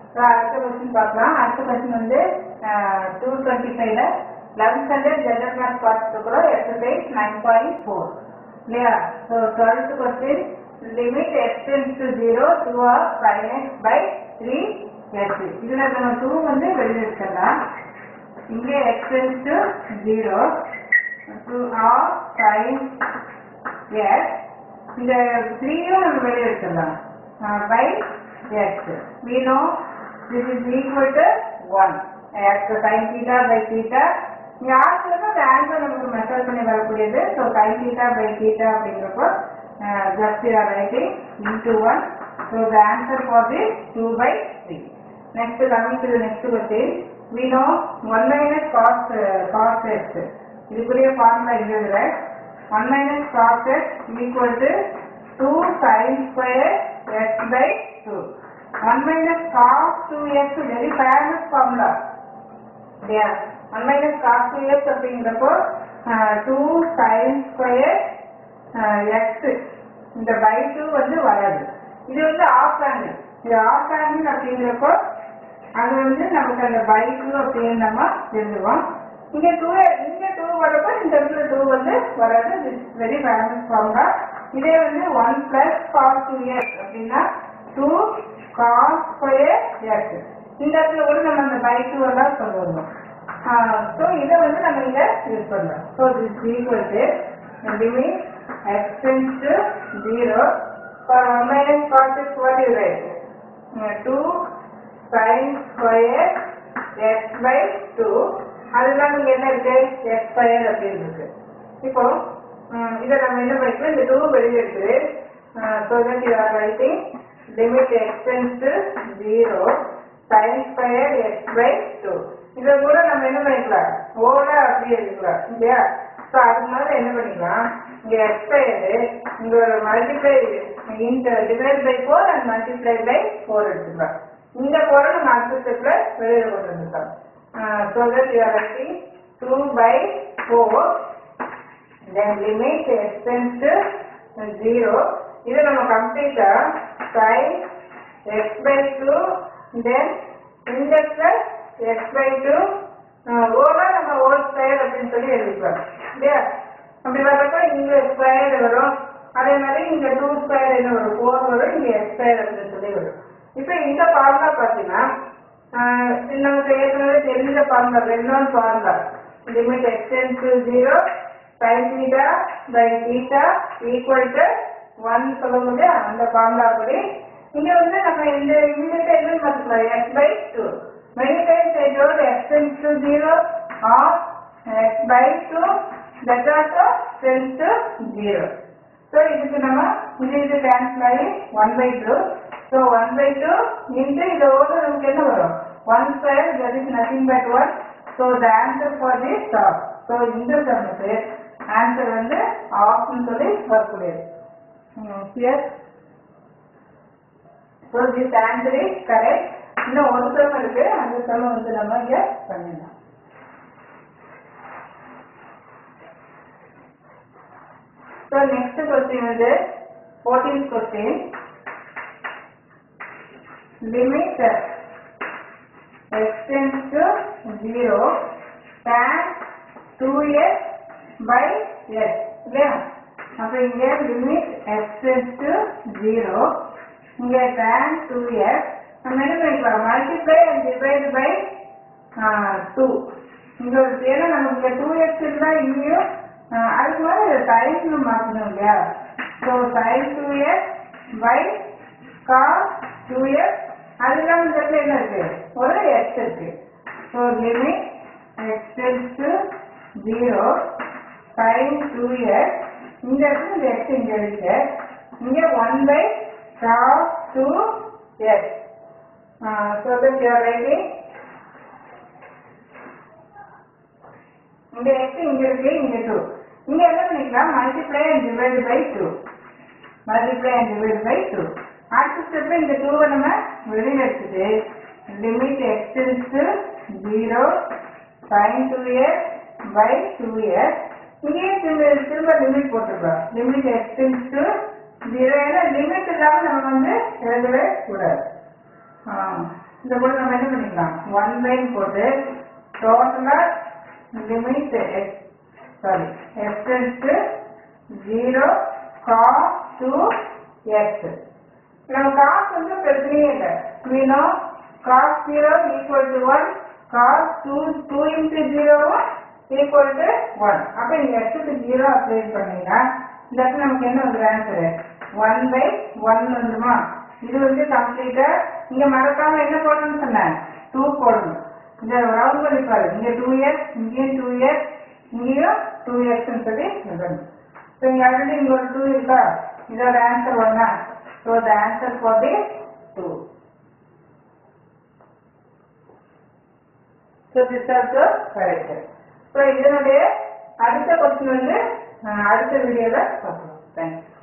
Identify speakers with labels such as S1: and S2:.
S1: so அடுத்த question பார்க்கலாம் அடுத்த கொஸ்டின் வந்து டூ டுவெண்ட்டி ஃபைவ்ல லெவன்த் ஸ்டாண்டர்ட் ஜெனரல் மேத்ஸ் பார்த்துக்கிறோம் எக்ஸசைஸ் நைன் பாயிண்ட் ஃபோர் இல்லையா so twelfth question limit x tends to zero two or five x by three x இதில் நம்ம டூ வந்து வெளியே எடுத்துடலாம் இங்கே x tends to zero two or five x இந்த த்ரீயும் நம்ம வெளியே எடுத்துடலாம் by x we know this is equal to 1 x sin theta by theta இங்க ஆர்ட்ஸ்ல அந்த ஆங்கிள் நமக்கு மெஷர் பண்ணி வரக்கூடியது so sin theta by theta அப்படிங்கிறப்போ just are writing into one so the answer for the two by three next coming to next question we know 1 minus cos cos x இதுக்குரிய formula எழுதுற 1 minus cos x equal to 2 sin square x by 2 1 minus cos 2x very famous formula இல்லையா 1 minus cos 2x அப்படிங்கிறப்போ two sine square x இந்த by two வந்து வராது இது வந்து half angle இது ஆஃப் ஆங்கிள் அப்படிங்கிறப்போ அது வந்து நமக்கு அந்த பை டூ அப்படின்னு நம்ம எழுதுவோம் இங்க டூ இங்க டூ வரப்போ இந்த இடத்துல டூ வந்து வராது வெரி ஃபேமஸ் ஃபார்முலா இதே வந்து one plus cos two x அப்படின்னா டூ காஸ் ஸ்கொயர் எக்ஸ் இந்த இடத்துல கூட நம்ம அந்த பை டூ எல்லாம் சொல்லுவோம் ஸோ இதை வந்து நம்ம இங்க யூஸ் பண்ணலாம் so this equal to limit x tends to zero for one minus cos x what you write two sine square x by two அதுதான் இங்க என்ன இருக்கு எக்ஸ் ஸ்கொயர் அப்படின்னு இருக்கு இப்போ ம், இதை நம்ம என்ன பண்ணிக்கலாம் இந்த டூ வெளியே இருக்குது so that you are writing limit x tends to zero sine square x by two இதை கூட நம்ம என்ன பண்ணிக்கலாம் ஓட அப்படியே எடுக்கலாம் இல்லையா ஸோ அதுக்கு மேலே என்ன பண்ணிக்கலாம் இங்க எக்ஸ் ஸ்கொயரு இங்க ஒரு மல்டிப்ளை இந்த divide by four and multiply by four எடுத்துக்கலாம் இந்த ஃபோரை நம்ம அடுத்த ஸ்டெப்ல வெளியில கொண்டு வந்துட்டோம் so that you are writing two by four then limit extends to zero இது நம்ம கம்ப்ளீட்டா sin x by 2 then இந்த plus x by 2 ஓவா நம்ம ஓல் ஸ்கொயர் அப்படின்னு சொல்லி எழுதிக்கலாம் இல்லையா அப்படி வர்றப்ப இங்க ஸ்கொயர் வரும் அதே மாதிரி இங்க டூ ஸ்கொயர் என்ன வரும் ஃபோர் வரும் இங்க எக்ஸ் ஸ்கொயர் அப்படின்னு சொல்லி வரும் இப்போ இந்த ஃபார்முலா பார்த்தீங்கன்னா ஆஹ் நமக்கு ஏற்கனவே தெரிஞ்ச ஃபார்முலா ரெண்டாம் formula limit x tends to zero sin theta by theta equal to 1 சொல்லும்போது அந்த ஃபார்முலா படி இங்க வந்து நம்ம இந்த இமீடியட்டா என்ன பார்த்துக்கலாம் x by 2 many times I told x tends to 0 or x by 2 that also tends to 0 so இதுக்கு நம்ம இது இது கேன்சல் ஆகி 1 by 2 so 1 by 2 into இது ஓட நமக்கு என்ன வரும் 1 square that is nothing but 1 so the answer for this top so இந்த சமத்து ஆன்சர் வந்து ஆப்னு சொல்லி வரக்கூடியது clear so this answer is correct இன்னும் ஒரு சம் இருக்கு அந்த சம் வந்து நம்ம இங்க பண்ணிடலாம் ஸோ நெக்ஸ்ட் கொஸ்டின் வந்து fourteenth question limit extends to 0 tan 2x by x இல்லையா அப்ப இங்க லிமிட் extends to 0 இங்க tan 2x நம்ம என்ன பண்ணிக்கலாம் மல்டிப்ளை அண்ட் டிவைட் பை 2 இங்க ஒரு ஏன்னா நமக்கு இங்க 2x இருந்தா இங்கேயும் ஆஹ், அதுக்கு மேல சைன் மாத்தணும் இல்லையா so sin 2x by cos 2x அது இல்லாம இந்த இடத்துல என்ன இருக்கு ஒரு x இருக்கு so limit x tends to 0 sin 2x இந்த இடத்துல இந்த x இங்க இருக்கு இங்க 1 by cos 2x so that you are writing இங்க x இங்க இருக்கு இங்க 2 இங்க என்ன பண்ணிக்கலாம் multiply and divide by 2 multiply and divide by 2 அடுத்த ஸ்டெப்ல இந்த 2 நம்ம வெளியில எடுத்துட்டு limit x tends to 0 sin 2x by 2x இங்கேயே திரும்ப திரும்ப லிமிட் போட்டுருக்கோம் லிமிட் x tends to 0 ஏன்னா லிமிட் இல்லாம நம்ம வந்து எழுதவே கூடாது இந்த கூட நம்ம என்ன பண்ணிக்கலாம் ஒன் பைன்னு போட்டு டோட்டலா limit x sorry x zero cos two x நம்ம காஸ் வந்து பிரச்சனையே இல்லை மீனோ cos zero equal to one cos two two into ஜீரோவும் ஈக்குவல் டு ஒன் அப்போ நீங்கள் எக்ஸுக்கு ஜீரோ அப்ளை பண்ணீங்கன்னா இந்த இடத்துல நமக்கு என்ன வந்து ஆன்சரு ஒன் பை ஒன் வந்துமா இது வந்து கம்ப்ளீட்டா இங்க மறக்காம என்ன போடணும்னு சொன்னேன் டூ போடணும் இந்த ரவுண்ட் பண்ணி பாரு இங்க டூ இயர்ஸ் இங்கேயும் டூ இயர்ஸ் இங்கேயும் டூ இயர்ஸ்னு சொல்லி எழுதணும் ஸோ இங்க ஆல்ரெடி இங்க ஒரு டூ இருக்கா இதோட ஆன்சர் ஒன்னா so the answer for the two so this also correct so இதனுடைய அடுத்த கொஸ்டின் வந்து அஹ், அடுத்த வீடியோவில் பார்க்கலாம் தேங்க்யூ